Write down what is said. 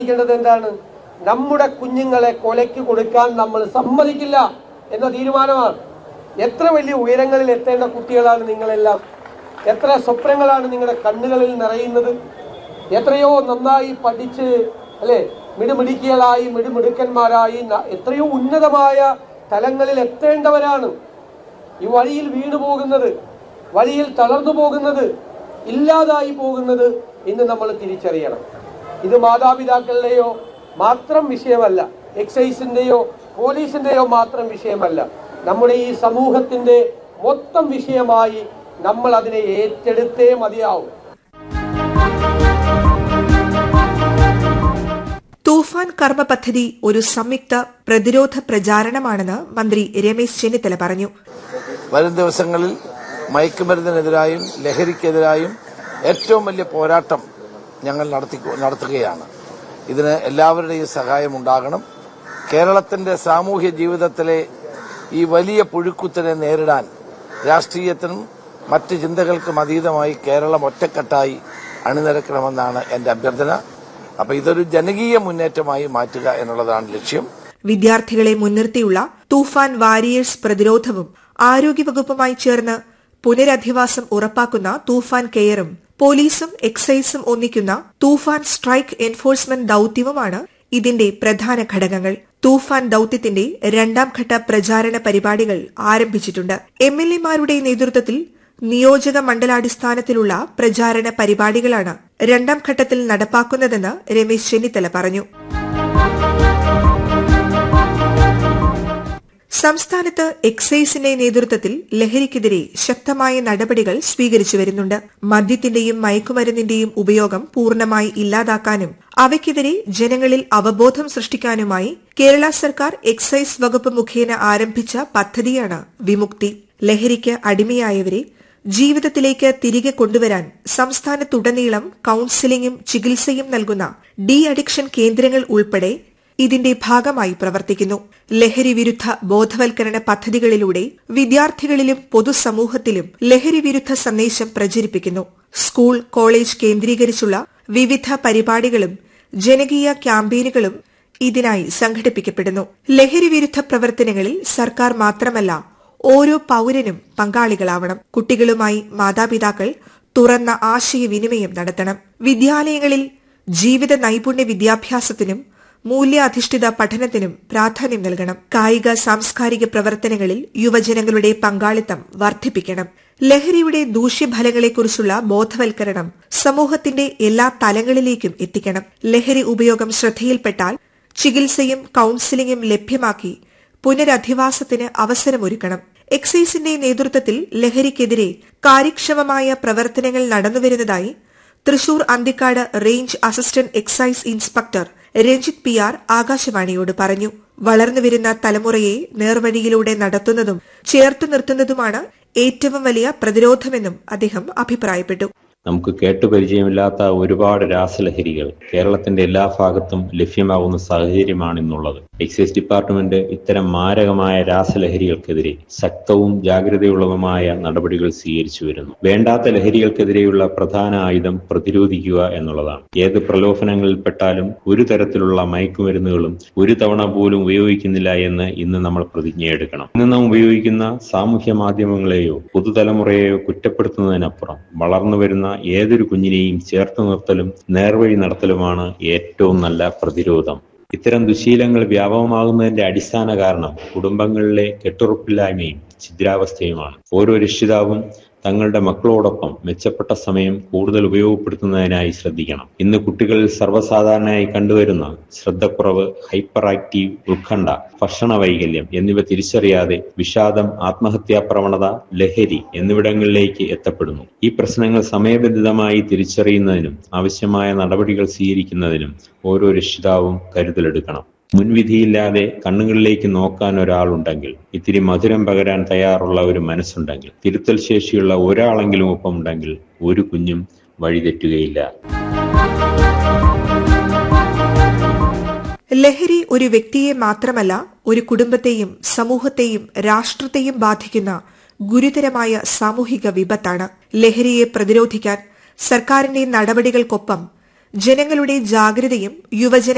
ിക്കേണ്ടത് എന്താണ് നമ്മുടെ കുഞ്ഞുങ്ങളെ കൊലയ്ക്ക് കൊടുക്കാൻ നമ്മൾ സമ്മതിക്കില്ല എന്ന തീരുമാനമാണ് എത്ര വലിയ ഉയരങ്ങളിൽ എത്തേണ്ട കുട്ടികളാണ് നിങ്ങളെല്ലാം എത്ര സ്വപ്നങ്ങളാണ് നിങ്ങളുടെ കണ്ണുകളിൽ നിറയുന്നത് എത്രയോ നന്നായി പഠിച്ച് അല്ലെ മിടുമിടുക്കികളായി മിടുമിടുക്കന്മാരായി ന- എത്രയോ ഉന്നതമായ തലങ്ങളിൽ എത്തേണ്ടവരാണ് ഈ വഴിയിൽ വീണു പോകുന്നത് വഴിയിൽ തളർന്നു പോകുന്നത് ഇല്ലാതായി പോകുന്നത് ഇന്ന് നമ്മൾ തിരിച്ചറിയണം ഇത് മാതാപിതാക്കളുടെയോ മാത്രം വിഷയമല്ല എക്സൈസിന്റെയോ പോലീസിന്റെയോ മാത്രം വിഷയമല്ല നമ്മുടെ ഈ സമൂഹത്തിന്റെ മൊത്തം വിഷയമായി നമ്മൾ അതിനെ ഏറ്റെടുത്തേ മതിയാവും തൂഫാൻ കർമ്മ പദ്ധതി ഒരു സംയുക്ത പ്രതിരോധ പ്രചാരണമാണെന്ന് മന്ത്രി രമേശ് ചെന്നിത്തല പറഞ്ഞു വരും ദിവസങ്ങളിൽ മയക്കുമരുന്നിനെതിരായും ലഹരിക്കെതിരായും ഏറ്റവും വലിയ പോരാട്ടം ഞങ്ങൾ നടത്തി നടത്തുകയാണ് ഇതിന് എല്ലാവരുടെയും സഹായം ഉണ്ടാകണം കേരളത്തിന്റെ സാമൂഹ്യ ജീവിതത്തിലെ ഈ വലിയ പുഴുക്കുത്തിനെ നേരിടാൻ രാഷ്ട്രീയത്തിനും മറ്റ് ചിന്തകൾക്കും അതീതമായി കേരളം ഒറ്റക്കെട്ടായി അണിനിരക്കണമെന്നാണ് എന്റെ അഭ്യർത്ഥന അപ്പൊ ഇതൊരു ജനകീയ മുന്നേറ്റമായി മാറ്റുക എന്നുള്ളതാണ് ലക്ഷ്യം വിദ്യാർത്ഥികളെ മുൻനിർത്തിയുള്ള തൂഫാൻ വാരിയേഴ്സ് പ്രതിരോധവും ആരോഗ്യവകുപ്പുമായി ചേർന്ന് പുനരധിവാസം ഉറപ്പാക്കുന്ന തൂഫാൻ കെയറും പോലീസും എക്സൈസും ഒന്നിക്കുന്ന തൂഫാൻ സ്ട്രൈക്ക് എൻഫോഴ്സ്മെന്റ് ദൌത്യവുമാണ് ഇതിന്റെ പ്രധാന ഘടകങ്ങൾ തൂഫാൻ ദൌത്യത്തിന്റെ രണ്ടാം ഘട്ട പ്രചാരണ പരിപാടികൾ ആരംഭിച്ചിട്ടുണ്ട് എം എൽ എമാരുടെ നേതൃത്വത്തിൽ നിയോജക മണ്ഡലാടിസ്ഥാനത്തിലുള്ള പ്രചാരണ പരിപാടികളാണ് രണ്ടാം ഘട്ടത്തിൽ നടപ്പാക്കുന്നതെന്ന് രമേശ് ചെന്നിത്തല പറഞ്ഞു സംസ്ഥാനത്ത് എക്സൈസിന്റെ നേതൃത്വത്തിൽ ലഹരിക്കെതിരെ ശക്തമായ നടപടികൾ സ്വീകരിച്ചു വരുന്നുണ്ട് മദ്യത്തിന്റെയും മയക്കുമരുന്നിന്റെയും ഉപയോഗം പൂർണ്ണമായി ഇല്ലാതാക്കാനും അവയ്ക്കെതിരെ ജനങ്ങളിൽ അവബോധം സൃഷ്ടിക്കാനുമായി കേരള സർക്കാർ എക്സൈസ് വകുപ്പ് മുഖേന ആരംഭിച്ച പദ്ധതിയാണ് വിമുക്തി ലഹരിക്ക് അടിമയായവരെ ജീവിതത്തിലേക്ക് തിരികെ കൊണ്ടുവരാൻ സംസ്ഥാനത്തുടനീളം കൌൺസിലിംഗും ചികിത്സയും നൽകുന്ന ഡി അഡിക്ഷൻ കേന്ദ്രങ്ങൾ ഉൾപ്പെടെ ഇതിന്റെ ഭാഗമായി പ്രവർത്തിക്കുന്നു ലഹരി വിരുദ്ധ ബോധവൽക്കരണ പദ്ധതികളിലൂടെ വിദ്യാർത്ഥികളിലും പൊതുസമൂഹത്തിലും ലഹരി വിരുദ്ധ സന്ദേശം പ്രചരിപ്പിക്കുന്നു സ്കൂൾ കോളേജ് കേന്ദ്രീകരിച്ചുള്ള വിവിധ പരിപാടികളും ജനകീയ ക്യാമ്പയിനുകളും ഇതിനായി സംഘടിപ്പിക്കപ്പെടുന്നു ലഹരി വിരുദ്ധ പ്രവർത്തനങ്ങളിൽ സർക്കാർ മാത്രമല്ല ഓരോ പൌരനും പങ്കാളികളാവണം കുട്ടികളുമായി മാതാപിതാക്കൾ തുറന്ന ആശയവിനിമയം നടത്തണം വിദ്യാലയങ്ങളിൽ ജീവിത നൈപുണ്യ വിദ്യാഭ്യാസത്തിനും മൂല്യാധിഷ്ഠിത പഠനത്തിനും പ്രാധാന്യം നൽകണം കായിക സാംസ്കാരിക പ്രവർത്തനങ്ങളിൽ യുവജനങ്ങളുടെ പങ്കാളിത്തം വർദ്ധിപ്പിക്കണം ലഹരിയുടെ ദൂഷ്യഫലങ്ങളെക്കുറിച്ചുള്ള ബോധവൽക്കരണം സമൂഹത്തിന്റെ എല്ലാ തലങ്ങളിലേക്കും എത്തിക്കണം ലഹരി ഉപയോഗം ശ്രദ്ധയിൽപ്പെട്ടാൽ ചികിത്സയും കൌൺസിലിംഗും ലഭ്യമാക്കി പുനരധിവാസത്തിന് അവസരമൊരുക്കണം എക്സൈസിന്റെ നേതൃത്വത്തിൽ ലഹരിക്കെതിരെ കാര്യക്ഷമമായ പ്രവർത്തനങ്ങൾ നടന്നുവരുന്നതായി Thrissur Anthikad range assistant excise inspector Ranjith P R ആകാശവാണിയോട് പറഞ്ഞു വളർന്നുവരുന്ന തലമുറയെ നേർവഴിയിലൂടെ നടത്തുന്നതും ചേർത്തു നിർത്തുന്നതുമാണ് ഏറ്റവും വലിയ പ്രതിരോധമെന്നും അദ്ദേഹം അഭിപ്രായപ്പെട്ടു നമുക്ക് കേട്ടുപരിചയമില്ലാത്ത ഒരുപാട് രാസലഹരികൾ കേരളത്തിന്റെ എല്ലാ ഭാഗത്തും ലഭ്യമാകുന്ന സാഹചര്യമാണ് ഇന്നുള്ളത് എക്സൈസ് ഡിപ്പാർട്ട്മെന്റ് ഇത്തരം മാരകമായ രാസലഹരികൾക്കെതിരെ ശക്തവും ജാഗ്രതയുള്ളതുമായ നടപടികൾ സ്വീകരിച്ചു വരുന്നു വേണ്ടാത്ത ലഹരികൾക്കെതിരെയുള്ള പ്രധാന ആയുധം പ്രതിരോധിക്കുക എന്നുള്ളതാണ് ഏത് പ്രലോഭനങ്ങളിൽപ്പെട്ടാലും ഒരു തരത്തിലുള്ള മയക്കുമരുന്നുകളും ഒരു തവണ പോലും ഉപയോഗിക്കുന്നില്ല എന്ന് ഇന്ന് നമ്മൾ പ്രതിജ്ഞയെടുക്കണം ഇന്ന് നാം ഉപയോഗിക്കുന്ന സാമൂഹ്യ മാധ്യമങ്ങളെയോ പുതുതലമുറയെയോ കുറ്റപ്പെടുത്തുന്നതിനപ്പുറം വളർന്നു വരുന്ന ഏതൊരു കുഞ്ഞിനെയും ചേർത്ത് നിർത്തലും നേർവഴി നടത്തലുമാണ് ഏറ്റവും നല്ല പ്രതിരോധം ഇത്തരം ദുശീലങ്ങൾ വ്യാപകമാകുന്നതിന്റെ അടിസ്ഥാന കാരണം കുടുംബങ്ങളിലെ കെട്ടുറപ്പില്ലായ്മയും ഛിദ്രാവസ്ഥയുമാണ് ഓരോ രക്ഷിതാവും തങ്ങളുടെ മക്കളോടൊപ്പം മെച്ചപ്പെട്ട സമയം കൂടുതൽ ഉപയോഗപ്പെടുത്തുന്നതിനായി ശ്രദ്ധിക്കണം ഇന്ന് കുട്ടികളിൽ സർവ്വസാധാരണയായി കണ്ടുവരുന്ന ശ്രദ്ധക്കുറവ് ഹൈപ്പർ ആക്റ്റീവ് ഉത്കണ്ഠ ഭക്ഷണ വൈകല്യം എന്നിവ തിരിച്ചറിയാതെ വിഷാദം ആത്മഹത്യാ പ്രവണത ലഹരി എന്നിവിടങ്ങളിലേക്ക് എത്തപ്പെടുന്നു ഈ പ്രശ്നങ്ങൾ സമയബന്ധിതമായി തിരിച്ചറിയുന്നതിനും ആവശ്യമായ നടപടികൾ സ്വീകരിക്കുന്നതിനും ഓരോ രക്ഷിതാവും കരുതലെടുക്കണം മുൻവിധിയില്ലാതെ കണ്ണുകളിലേക്ക് നോക്കാൻ ഒരാളുണ്ടെങ്കിൽ ഇത്തിരി മധുരം പകരാൻ തയ്യാറുള്ള ഒരു മനസ്സുണ്ടെങ്കിൽ തിരുത്തൽ ശേഷിയുള്ള ഒരാളെങ്കിലും ഒപ്പമുണ്ടെങ്കിൽ ഒരു കുഞ്ഞും വഴിതെറ്റുകയില്ല ലഹരി ഒരു വ്യക്തിയെ മാത്രമല്ല ഒരു കുടുംബത്തെയും സമൂഹത്തെയും രാഷ്ട്രത്തെയും ബാധിക്കുന്ന ഗുരുതരമായ സാമൂഹിക വിപത്താണ് ലഹരിയെ പ്രതിരോധിക്കാൻ സർക്കാരിന്റെ നടപടികൾക്കൊപ്പം ജനങ്ങളുടെ ജാഗ്രതയും യുവജന